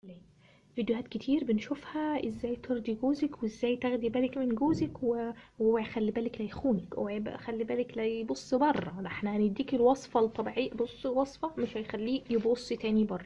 فيديوهات كتير بنشوفها ازاي ترضي جوزك وازاي تاخدي بالك من جوزك و- واوعي خلي بالك لا يخونك اوعي بقى خلي بالك لا يبص بره ده احنا هنديكي الوصفة الطبيعية بص وصفة مش هيخليه يبص تاني بره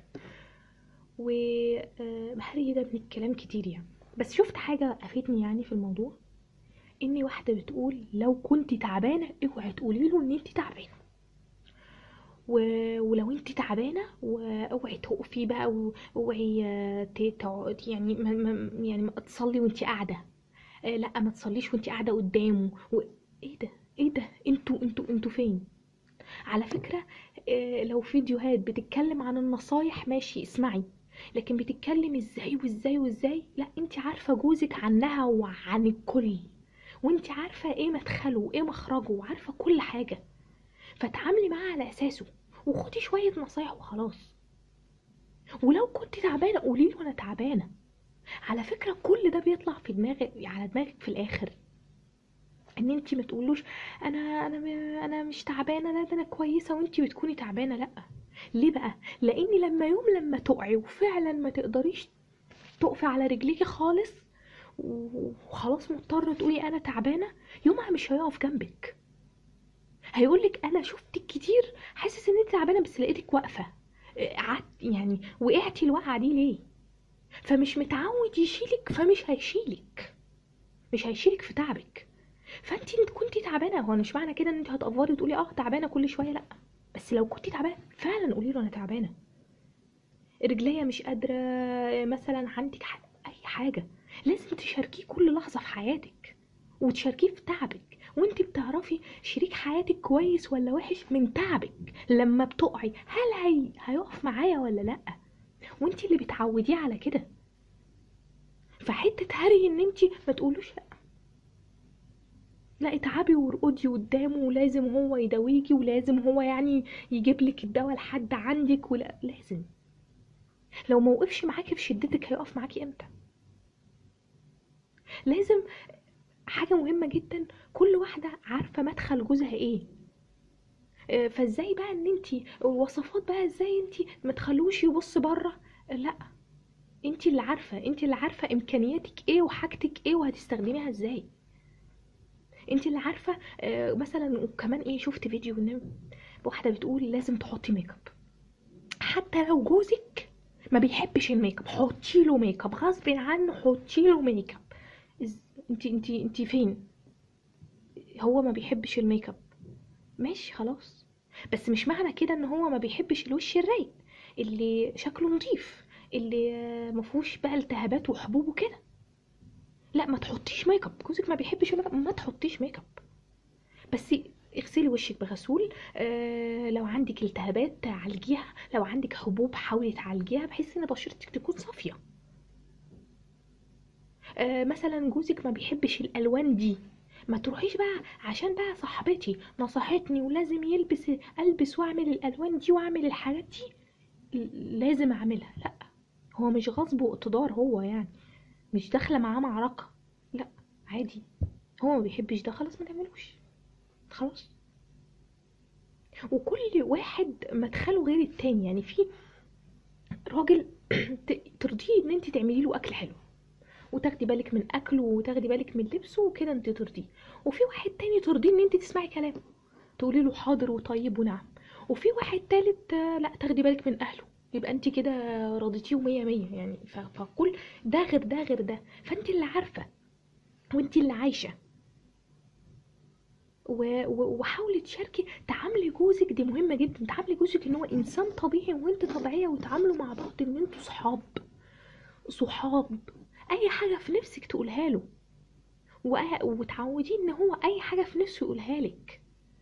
وهري ده من الكلام كتير يعني بس شفت حاجة افادني يعني في الموضوع ان واحدة بتقول لو كنت تعبانة اوعي تقولي له ان انت تعبانة و... ولو انت تعبانه واوعي تقفي بقى واوعي آه، ت- تقعدي يعني ما... ما... يعني ما تصلي وانت قاعده آه، لا ما تصليش وانت قاعده قدامه و... ايه ده ايه ده انتوا انتوا انتوا فين على فكره آه، لو فيديوهات بتتكلم عن النصايح ماشي اسمعي لكن بتتكلم ازاي وازاي وازاي لا انت عارفه جوزك عنها وعن الكل وانت عارفه ايه مدخله وايه مخرجه وعارفه كل حاجه فتعاملي معاه على اساسه وخدي شويه نصايح وخلاص ولو كنت تعبانه قولي له انا تعبانه على فكره كل ده بيطلع في دماغك على دماغك في الاخر ان انت ما تقولوش انا انا م- انا مش تعبانه لا ده انا كويسه وانت بتكوني تعبانه لا ليه بقى لان لما يوم لما تقعي وفعلا ما تقدريش تقفي على رجليكي خالص وخلاص مضطره تقولي انا تعبانه يومها مش هيقف جنبك هيقولك انا شفتك كتير حاسس ان انت تعبانه بس لقيتك واقفه إيه، قعدت يعني وقعتي الوقعه دي ليه فمش متعود يشيلك فمش هيشيلك مش هيشيلك في تعبك فانت انت كنتي تعبانه هو مش معنى كده ان انت هتقفري وتقولي اه تعبانه كل شويه لا بس لو كنتي تعبانه فعلا قولي له انا تعبانه رجليا مش قادره مثلا عندك ح- اي حاجه لازم تشاركيه كل لحظه في حياتك وتشاركيه في تعبك وانت بتعرفي شريك حياتك كويس ولا وحش من تعبك لما بتقعي هل هي هيقف معايا ولا لا وانت اللي بتعوديه على كده فحته هري ان انت ما تقولوش لا لا اتعبي وارقدي قدامه ولازم هو يداويكي ولازم هو يعني يجيب لك الدواء لحد عندك ولا لازم لو ما وقفش معاكي في شدتك هيقف معاكي امتى لازم حاجة مهمة جدا كل واحدة عارفة مدخل جوزها ايه آه، فازاي بقى ان انتي الوصفات بقى ازاي انتي ما تخلوش يبص بره لا انتي اللي عارفة انتي اللي عارفة امكانياتك ايه وحاجتك ايه وهتستخدميها ازاي انتي اللي عارفة آه، مثلا وكمان ايه شفت فيديو ان واحدة بتقول لازم تحطي ميك اب حتى لو جوزك ما بيحبش الميك اب حطي له ميك اب غصب عنه حطي له ميك اب إز- انتي انتي انتي فين هو ما بيحبش الميك اب ماشي خلاص بس مش معنى كده ان هو ما بيحبش الوش الرايق اللي شكله نظيف اللي آه، مفهوش بقى التهابات وحبوب وكده لا ما تحطيش ميك اب جوزك ما بيحبش الميك اب ما تحطيش ميك اب بس اغسلي وشك بغسول آه لو عندك التهابات عالجيها لو عندك حبوب حاولي تعالجيها بحيث ان بشرتك تكون صافيه آه مثلا جوزك ما بيحبش الالوان دي ما تروحيش بقى عشان بقى صاحبتي نصحتني ولازم يلبس البس واعمل الالوان دي واعمل الحاجات دي ل- لازم اعملها لا هو مش غصب واقتدار هو يعني مش داخله معاه معركه لا عادي هو ما بيحبش ده خلاص ما تعملوش خلاص وكل واحد مدخله غير التاني يعني في راجل ت- ترضيه ان انت تعملي له اكل حلو وتاخدي بالك من اكله وتاخدي بالك من لبسه وكده انت ترضيه وفي واحد تاني ترضيه ان انت تسمعي كلامه تقولي له حاضر وطيب ونعم وفي واحد تالت آه، لا تاخدي بالك من اهله يبقى انت كده رضيتيه مية مية يعني ف- فكل ده غير ده غير ده فانت اللي عارفة وانت اللي عايشة و- و- وحاولي تشاركي تعاملي جوزك دي مهمة جدا تعاملي جوزك ان هو انسان طبيعي وانت طبيعية وتعاملوا مع بعض ان انتوا صحاب صحاب اي حاجة في نفسك تقولها له وأ- وتعوديه ان هو اي حاجة في نفسه يقولها لك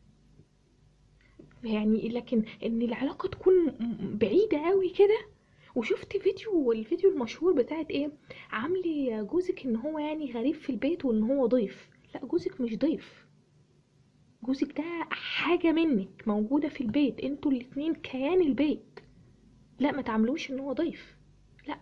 يعني لكن ان العلاقة تكون م- بعيدة قوي كده وشفت فيديو الفيديو المشهور بتاعت ايه عاملي جوزك ان هو يعني غريب في البيت وان هو ضيف لا جوزك مش ضيف جوزك ده حاجة منك موجودة في البيت انتوا الاتنين كيان البيت لا ما تعملوش ان هو ضيف لا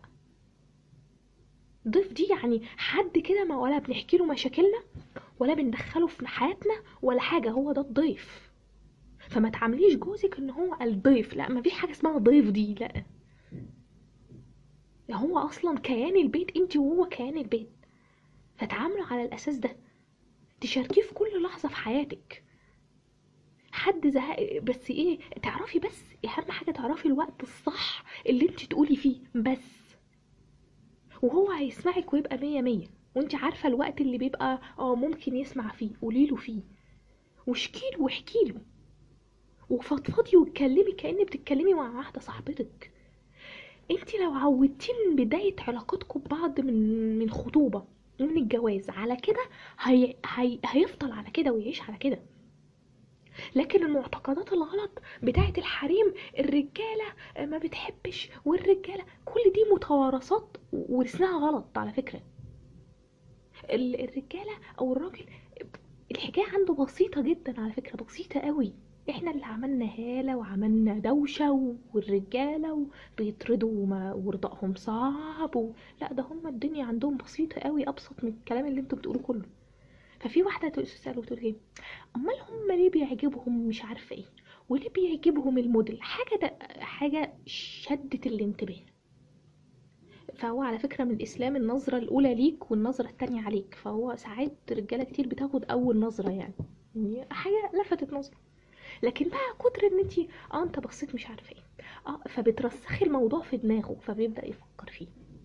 ضيف دي يعني حد كده ما ولا بنحكي له مشاكلنا ولا بندخله في حياتنا ولا حاجة هو ده الضيف فما تعامليش جوزك ان هو الضيف لا ما فيش حاجة اسمها ضيف دي لا هو اصلا كيان البيت انت وهو كيان البيت فتعاملوا على الاساس ده تشاركيه في كل لحظه في حياتك حد زهق بس ايه تعرفي بس اهم حاجه تعرفي الوقت الصح اللي انت تقولي فيه بس وهو هيسمعك ويبقى مية مية وانت عارفه الوقت اللي بيبقى اه ممكن يسمع فيه قوليله فيه واشكيله واحكيله وفضفضي واتكلمي كأنك بتتكلمي مع واحدة صاحبتك انت لو عودتيه من بداية علاقتكم ببعض من من خطوبة ومن الجواز على كده هي... هي... هيفضل على كده ويعيش على كده لكن المعتقدات الغلط بتاعت الحريم الرجالة ما بتحبش والرجالة كل دي متوارثات ورثناها غلط على فكرة ال- الرجالة او الراجل الحكاية عنده بسيطة جدا على فكرة بسيطة قوي احنا اللي عملنا هالة وعملنا دوشة والرجالة بيطردوا وما- ورضائهم صعب و... لا ده هم الدنيا عندهم بسيطة قوي ابسط من الكلام اللي انتوا بتقولوه كله ففي واحدة تسأل وتقول ايه امال هم ليه بيعجبهم مش عارفة ايه وليه بيعجبهم الموديل حاجة ده حاجة شدت الانتباه فهو على فكرة من الإسلام النظرة الأولى ليك والنظرة التانية عليك فهو ساعات رجالة كتير بتاخد أول نظرة يعني يعني حاجة لفتت نظر لكن بقى كتر ان انتي اه انت بصيت مش عارفه ايه اه فبترسخي الموضوع في دماغه فبيبدأ يفكر فيه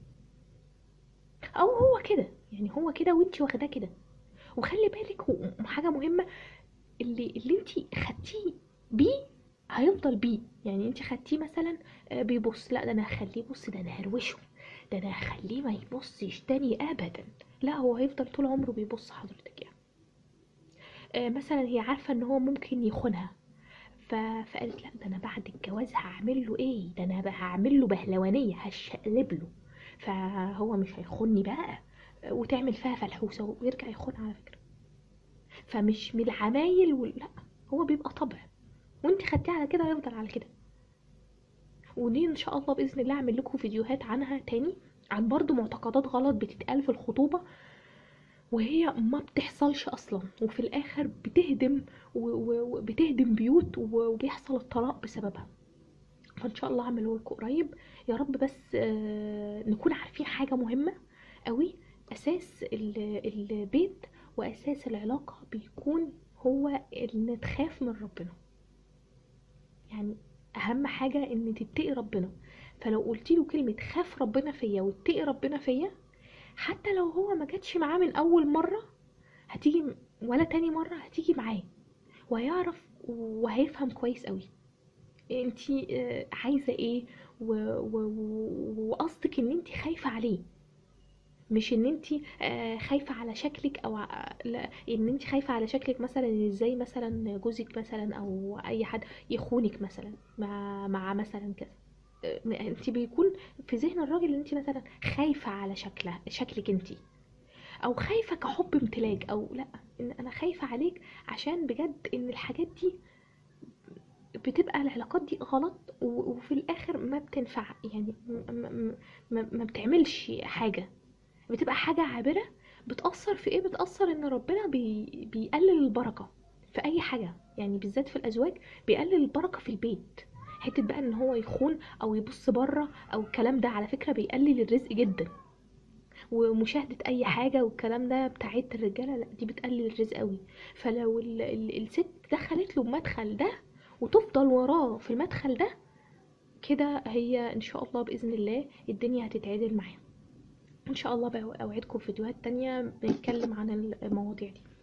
او هو كده يعني هو كده وانتي واخداه كده وخلي بالك هو حاجه مهمه اللي اللي انتي خدتيه بيه هيفضل بيه يعني انتي خدتيه مثلا آه، بيبص لا ده انا هخليه يبص ده انا هروشه ده انا هخليه ما يبصش تاني ابدا لا هو هيفضل طول عمره بيبص حضرتك يعني آه، مثلا هي عارفه ان هو ممكن يخونها ف... فقالت لا ده انا بعد الجواز هعمل له ايه ده انا بقى هعمل له بهلوانيه هشقلب له فهو مش هيخوني بقى وتعمل فيها فلحوسه ويرجع يخون على فكره فمش من العمايل وال... لا هو بيبقى طبع وانت خدتيه على كده هيفضل على كده ودي ان شاء الله باذن الله اعمل لكم فيديوهات عنها تاني عن برضو معتقدات غلط بتتقال في الخطوبه وهي ما بتحصلش اصلا وفي الاخر بتهدم و- و- وبتهدم بيوت و- وبيحصل الطلاق بسببها فان شاء الله اعمله لكم قريب يا رب بس آه، نكون عارفين حاجه مهمه قوي اساس ال- البيت واساس العلاقه بيكون هو ان تخاف من ربنا يعني اهم حاجه ان تتقي ربنا فلو قلت له كلمه خاف ربنا فيا واتقي ربنا فيا حتى لو هو ما جاتش معاه من اول مره هتيجي ولا تاني مره هتيجي معاه وهيعرف وهيفهم كويس قوي انتي آه، عايزه ايه و- و- و- وقصدك ان انتي خايفه عليه مش ان انتي آه، خايفه على شكلك او ع- لا ان انتي خايفه على شكلك مثلا ازاي مثلا جوزك مثلا او اي حد يخونك مثلا مع مع مثلا كذا آه، انتي بيكون في ذهن الراجل ان انتي مثلا خايفه على شكلها شكلك انتي او خايفه كحب امتلاك او لا ان انا خايفه عليك عشان بجد ان الحاجات دي بتبقى العلاقات دي غلط و- وفي الاخر ما بتنفع يعني م- م- م- ما بتعملش حاجه بتبقى حاجه عابره بتاثر في ايه بتاثر ان ربنا بي بيقلل البركه في اي حاجه يعني بالذات في الازواج بيقلل البركه في البيت حته بقى ان هو يخون او يبص بره او الكلام ده على فكره بيقلل الرزق جدا ومشاهدة أي حاجة والكلام ده بتاعت الرجالة لا دي بتقلل الرزق قوي فلو ال ال الست دخلت له المدخل ده وتفضل وراه في المدخل ده كده هي إن شاء الله بإذن الله الدنيا هتتعدل معاه إن شاء الله بقى أوعدكم في فيديوهات تانية بنتكلم عن المواضيع دي